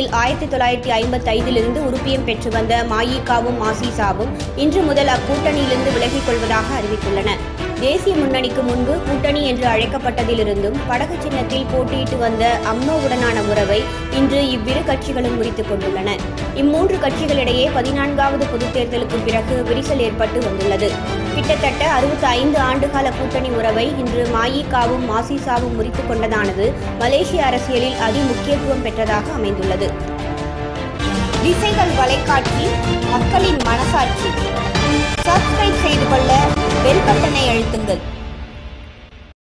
கூட்டணியில் ஆயிரத்தி தொள்ளாயிரத்தி ஐம்பத்தி ஐந்திலிருந்து உறுப்பியம் பெற்று வந்த மாயிகாவும் மாசிசாவும் இன்று முதல் அக்கூட்டணியிலிருந்து விலகிக் கொள்வதாக அறிவித்துள்ளன தேசிய முன்னணிக்கு முன்பு கூட்டணி என்று அழைக்கப்பட்டதிலிருந்தும் படகு சின்னத்தில் போட்டியிட்டு வந்த அம்னோவுடனான உறவை இன்று இவ்விரு கட்சிகளும் முறித்துக் கொண்டுள்ளன இம்மூன்று கட்சிகளிடையே பதினான்காவது பொதுத் தேர்தலுக்கு பிறகு விரிசல் ஏற்பட்டு வந்துள்ளது கிட்டத்தட்ட அறுபத்தி ஐந்து ஆண்டுகால கூட்டணி உறவை இன்று மாயிகாவும் மாசிசாவும் முறித்துக் கொண்டதானது மலேசிய அரசியலில் அதிமுக்கியத்துவம் பெற்றதாக அமைந்துள்ளது திசைகள் வலைக்காட்சி மக்களின் மனசாட்சி சப்ஸ்கிரைப் செய்து கொள்ள பெல் பட்டனை அழுத்துங்கள்